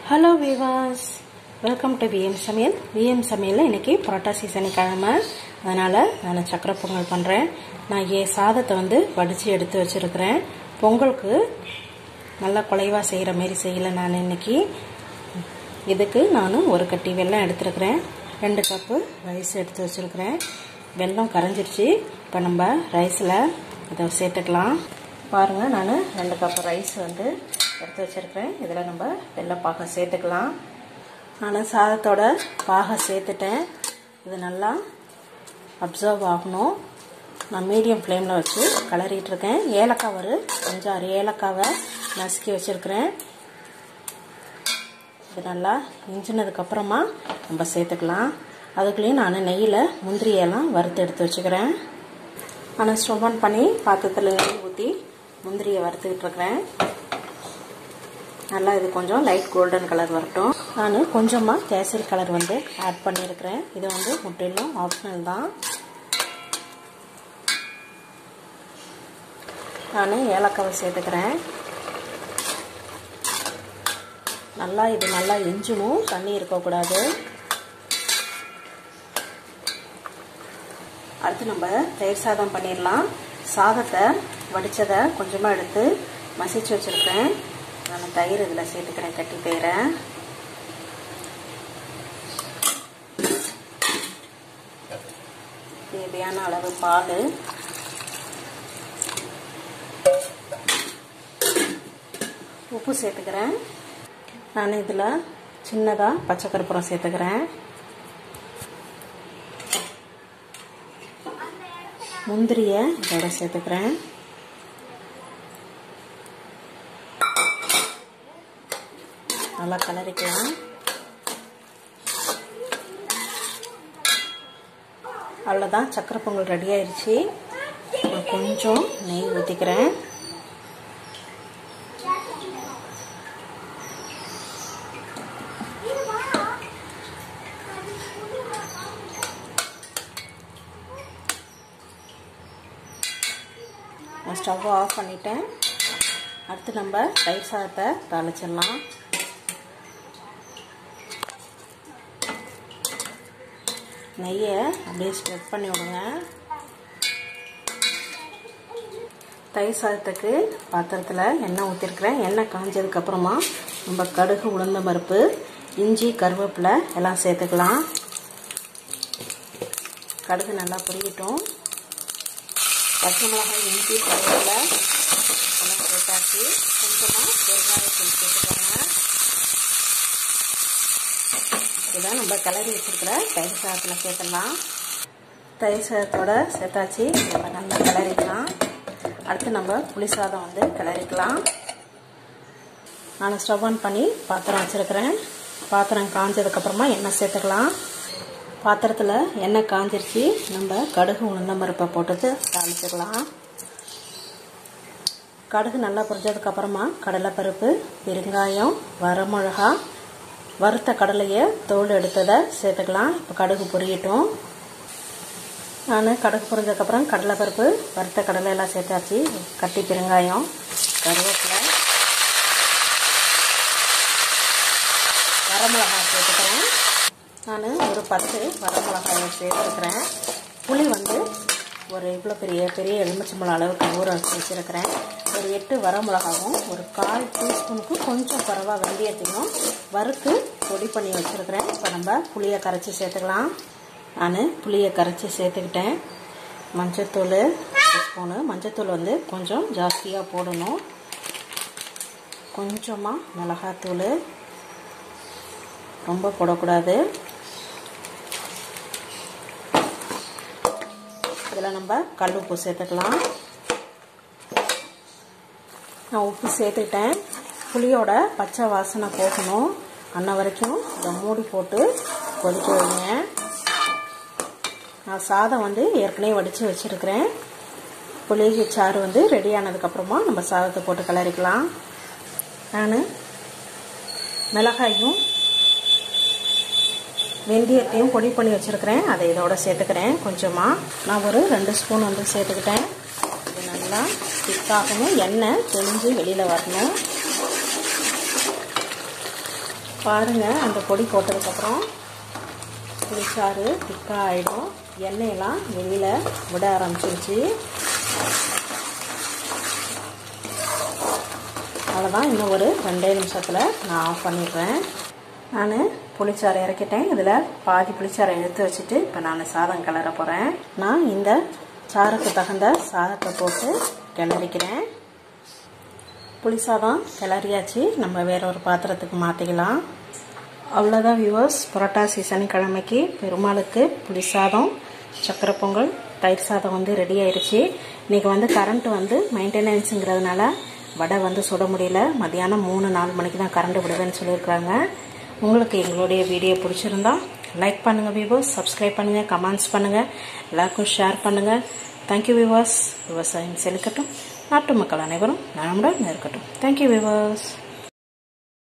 hello viewers welcome to VM Samayal VM சமையலில் இன்றைக்கி புரட்டாசி சனிக்கிழமை அதனால் நான் சக்கரை பொங்கல் பண்ணுறேன் நான் ஏ சாதத்தை வந்து வடித்து எடுத்து வச்சுருக்கிறேன் பொங்கலுக்கு நல்லா குலைவாக செய்கிற மாரி செய்யலை நான் இன்றைக்கி இதுக்கு நான் ஒரு கட்டி வெல்லம் எடுத்துருக்கிறேன் ரெண்டு கப்பு ரைஸ் எடுத்து வச்சுருக்கிறேன் வெல்லம் கரைஞ்சிருச்சு இப்போ நம்ம ரைஸில் இதை சேர்த்துக்கலாம் பாருங்கள் நான் ரெண்டு கப்பு ரைஸ் வந்து எடுத்து வச்சுருக்கிறேன் இதில் நம்ம வெள்ளை பாகம் சேர்த்துக்கலாம் நான் சாதத்தோட பாகம் சேர்த்துட்டேன் இது நல்லா அப்சர்வ் ஆகணும் நான் மீடியம் ஃப்ளேமில் வச்சு கலரிட்டுருக்கேன் ஏலக்காய் ஒரு அஞ்சாறு ஏலக்காவை நசுக்கி வச்சுருக்கிறேன் இது நல்லா இஞ்சினதுக்கப்புறமா நம்ம சேர்த்துக்கலாம் அதுக்குள்ளேயும் நான் நெய்யில் முந்திரியெல்லாம் வறுத்து எடுத்து வச்சுக்கிறேன் நான் ஸ்டவ் ஆன் பண்ணி பாத்திரத்தில் நெய் ஊற்றி முந்திரியை வறுத்துக்கிட்டு இருக்கிறேன் நல்லா இது கொஞ்சம் லைட் கோல்டன் கலர் வரட்டும் நான் கொஞ்சமாக கேசரி கலர் வந்து ஆட் பண்ணியிருக்கிறேன் இது வந்து முற்றிலும் ஆப்ஷனல் தான் நான் ஏலக்காவை சேர்த்துக்கிறேன் நல்லா இது நல்லா எஞ்சணும் தண்ணி இருக்கக்கூடாது அடுத்து நம்ம தயிர் சாதம் பண்ணிடலாம் சாதத்தை வடித்ததை கொஞ்சமாக எடுத்து மசிச்சு வச்சுருக்கேன் நான் தயிர் இதில் சேர்த்துக்கிறேன் கட்டி தயிரை தேவையான அளவு பால் உப்பு சேர்த்துக்கிறேன் நான் இதில் சின்னதாக பச்சை கருப்பூரம் சேர்த்துக்கிறேன் முந்திரியை இதோட சேர்த்துக்கிறேன் நல்லா கலரிக்கலாம் அவ்வளோதான் சக்கரை பொங்கல் ரெடி ஆயிடுச்சு கொஞ்சம் நெய் ஊற்றிக்கிறேன் நான் ஸ்டவ் ஆஃப் பண்ணிட்டேன் அடுத்து நம்ம தயிர் சாதத்தை தாளிச்சிடலாம் நெய்யை அப்படியே ஸ்ப்ரெட் பண்ணி விடுங்க தயிர் சாதத்துக்கு பாத்திரத்தில் எண்ணெய் ஊற்றிருக்கிறேன் எண்ணெய் காஞ்சதுக்கப்புறமா நம்ம கடுகு உளுந்த பருப்பு இஞ்சி கருவேப்பிலை எல்லாம் சேர்த்துக்கலாம் கடுகு நல்லா பொரியட்டும் பச்சை மிளகாய் இஞ்சி கருவேப்பிலை எல்லாம் சேர்த்தாச்சு கொஞ்சமாக பெருங்காயத்தூள் சேர்த்துக்கோங்க இதான் நம்ம கிளறி வச்சுருக்கிற தயிர் சாதத்தில் சேர்த்துடலாம் தயிர் சாதத்தோட சேர்த்தாச்சு நம்ம நல்லா கிளறிக்கலாம் அடுத்து நம்ம புளி சாதம் வந்து கிளறிக்கலாம் நான் ஸ்டவ் ஆன் பண்ணி பாத்திரம் வச்சுருக்கிறேன் பாத்திரம் காஞ்சதுக்கப்புறமா எண்ணெய் சேர்த்துக்கலாம் பாத்திரத்தில் எண்ணெய் காஞ்சிருச்சு நம்ம கடுகு உளுந்த பருப்பை போட்டுட்டு தாளிச்சிக்கலாம் கடுகு நல்லா பொரிஞ்சதுக்கப்புறமா கடலைப்பருப்பு பெருங்காயம் வரமிளகா வறுத்த கடலையை தோல் எடுத்ததை சேர்த்துக்கலாம் இப்போ கடுகு பொரியட்டும் நான் கடுகு பொரிஞ்சதுக்கப்புறம் கடலைப்பருப்பு வறுத்த கடலை எல்லாம் சேர்த்தாச்சு கட்டி பெருங்காயம் கருவேப்பிலை வரமிளகாய் சேர்த்துக்கிறேன் நான் ஒரு பத்து வரமிளகாயை சேர்த்துருக்கிறேன் புளி வந்து ஒரு இவ்வளோ பெரிய பெரிய எலுமிச்சம்பழம் அளவுக்கு ஊற வச்சு வச்சுருக்கிறேன் ஒரு எட்டு வரமிளகாவும் ஒரு கால் டீஸ்பூனுக்கு கொஞ்சம் குறவாக வெந்தயத்தையும் வறுத்து பொடி பண்ணி வச்சுருக்கிறேன் இப்போ நம்ம புளியை கரைச்சி சேர்த்துக்கலாம் நான் புளியை கரைச்சி சேர்த்துக்கிட்டேன் மஞ்சத்தூள் ஸ்பூனு மஞ்சத்தூள் வந்து கொஞ்சம் ஜாஸ்தியாக போடணும் கொஞ்சமாக மிளகாத்தூள் ரொம்ப போடக்கூடாது இதில் நம்ம கல் உப்பு சேர்த்துக்கலாம் நான் உப்பு சேர்த்துக்கிட்டேன் புளியோட பச்சை வாசனை போகணும் அன்ன வரைக்கும் இதை மூடி போட்டு கொதிக்க வைங்க நான் சாதம் வந்து ஏற்கனவே வடித்து வச்சுருக்கிறேன் புளிகை சாறு வந்து ரெடி ஆனதுக்கப்புறமா நம்ம சாதத்தை போட்டு கிளறிக்கலாம் நான் மிளகாயும் வெந்தயத்தையும் பொடி பண்ணி வச்சுருக்கிறேன் அதை இதோட சேர்த்துக்கிறேன் கொஞ்சமாக நான் ஒரு ரெண்டு ஸ்பூன் வந்து சேர்த்துக்கிட்டேன் இது நல்லா திக்காகணும் எண்ணெய் தெளிஞ்சு வெளியில் வரணும் பாருங்கள் அந்த பொடி போட்டதுக்கப்புறம் புளிச்சாறு திக்காக ஆகிடும் எண்ணெயெல்லாம் வெளியில் விட ஆரம்பிச்சிருச்சு அவ்வளோதான் இன்னும் ஒரு ரெண்டே நிமிஷத்தில் நான் ஆஃப் பண்ணிடுறேன் நான் புளிச்சாறு இறக்கிட்டேன் இதில் பாதி புளிச்சாறை எடுத்து வச்சுட்டு இப்போ நான் சாதம் கிளற போகிறேன் நான் இந்த சாருக்கு தகுந்த சாதத்தை போட்டு கிளறிக்கிறேன் புளி சாதம் கிளறியாச்சு நம்ம வேற ஒரு பாத்திரத்துக்கு மாற்றிக்கலாம் அவ்வளோதான் வியூவர்ஸ் புரட்டாசி சனிக்கிழமைக்கு பெருமாளுக்கு புளி சாதம் சக்கரை பொங்கல் தயிர் சாதம் வந்து ரெடி ஆயிடுச்சு இன்றைக்கி வந்து கரண்ட் வந்து மெயின்டெனன்ஸுங்கிறதுனால வடை வந்து சுட முடியல மதியானம் மூணு நாலு மணிக்கு தான் கரண்ட் விடுவேன்னு சொல்லியிருக்காங்க உங்களுக்கு எங்களுடைய வீடியோ பிடிச்சிருந்தா லைக் பண்ணுங்கள் வியூவர்ஸ் சப்ஸ்கிரைப் பண்ணுங்கள் கமெண்ட்ஸ் பண்ணுங்கள் எல்லாருக்கும் ஷேர் பண்ணுங்கள் தேங்க்யூ வியூவர்ஸ் விவசாயம் செழிக்கட்டும் நாட்டு மக்கள் அனைவரும் நலமுடன் இருக்கட்டும் தேங்க்யூ வியூவர்ஸ்